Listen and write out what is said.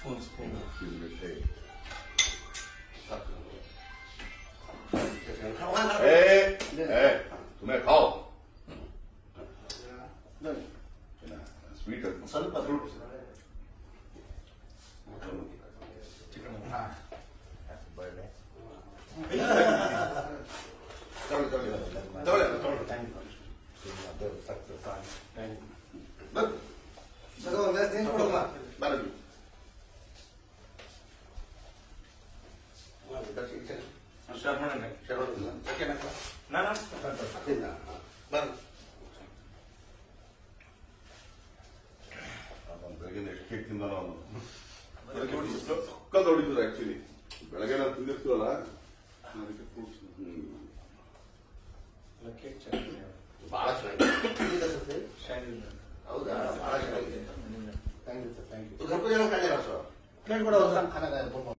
spoon spoon ए, ए, तुम्हें खाओ sweet ಸ್ವಲ್ಪ ಫ್ರೂಟ್ ಚಿಕನ್ ತಗೊಳ್ಳಿ ತಗೊಳ್ಳಿ ತಗೊಳ್ಳಿ ಬನ್ನಿ ಬನ್ನಿ ಶರ್ಮಣ್ಣ ಶರವತ್ತಿಲ್ಲ ನಾನು ಬನ್ನಿ ಬೆಳಗ್ಗೆ ಎಷ್ಟು ಕೇಕ್ ತಿಂದ ಅವನು ಬೆಳಗ್ಗೆ ಹೊಡಿ ಸಕ್ಕದ ಹೊಡಿತದೆ ಆಕ್ಚುಲಿ ಬೆಳಗ್ಗೆ ನಾವು ತಿಂದಿರ್ತೀವಲ್ಲ ಅದಕ್ಕೆ ಫ್ರೂಟ್ಸ್ ಕೇಕ್ ಚೆನ್ನಾಗಿದೆ ಬಹಳ ಚೆನ್ನಾಗಿದೆ ಶೈನಿ ಹೌದಾ ಬಹಳ ಚೆನ್ನಾಗಿದೆ thank you sir thank you ಸ್ವಲ್ಪ ಜನ ಕಳ್ಯಾರ ಸರ್ ಪ್ಲೇಟ್ ಕೂಡ